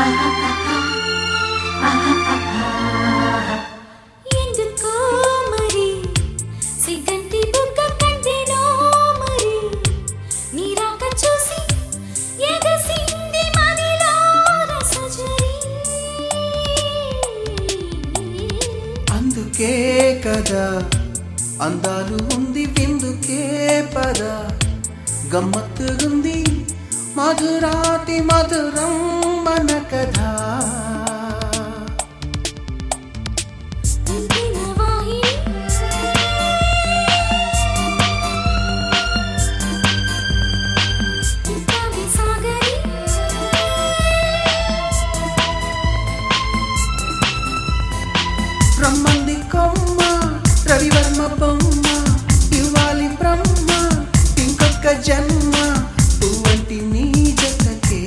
ఎందుకో మరి సిగ్గంటి బుగ్గ కంటేనో మరి నీ రాక చూసి ఎగసింది మదిలో రసజరి అందుకే కదా అందాలు ఉంది విందుకే పద గమ్మత్తుగుంది మధురాతి మధురం మన కథ అంతిన వాహిని కవి సాగరి రమ్మంది కొమ్మ రవివర్మ బొమ్మ ఇవ్వాలి బ్రహ్మ ఇంకొక జన్మ పువ్వంటి నీ జతకే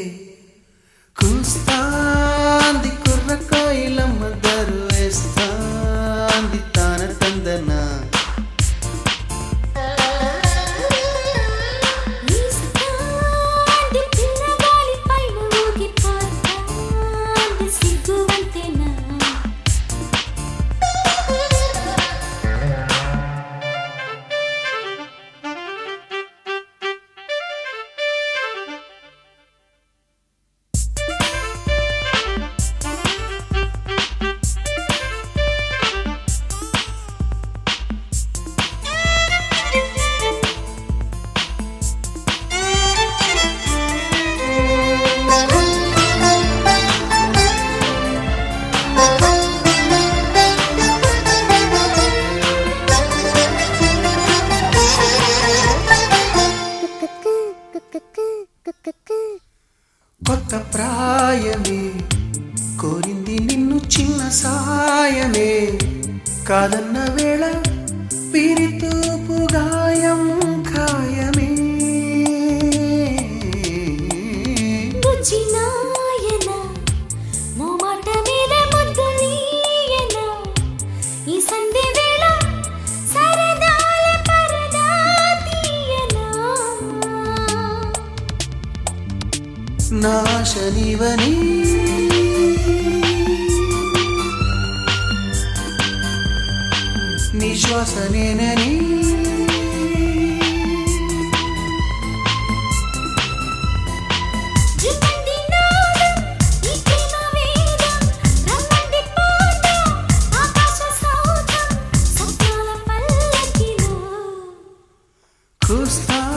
కూస్తాంది కుర్ర కోయిలమ్మ దరు వేస్తాంది తాన తందన వీస్తాంది పిల్లగాలి పైన ఊగిపోతాంది సిగ్గువంతెనా కొత్త ప్రాయమే కోరింది నిన్ను చిన్న సాయమే కాదన్న వేళ పిరితూపు గాయం ఖాయమే బుజ్జినాయన మోమాట మీద ముద్దులీయన ఈ సంధి వేళ సరదాల పరదా తీయనా నాశనివని నిశ్వాసనేనని జుమ్మంది నాదం ఈ ప్రేమ వేదం రమ్మంది పోదాం ఆకాశ సౌధం స్వప్నాల పల్లకిలో కూస్తా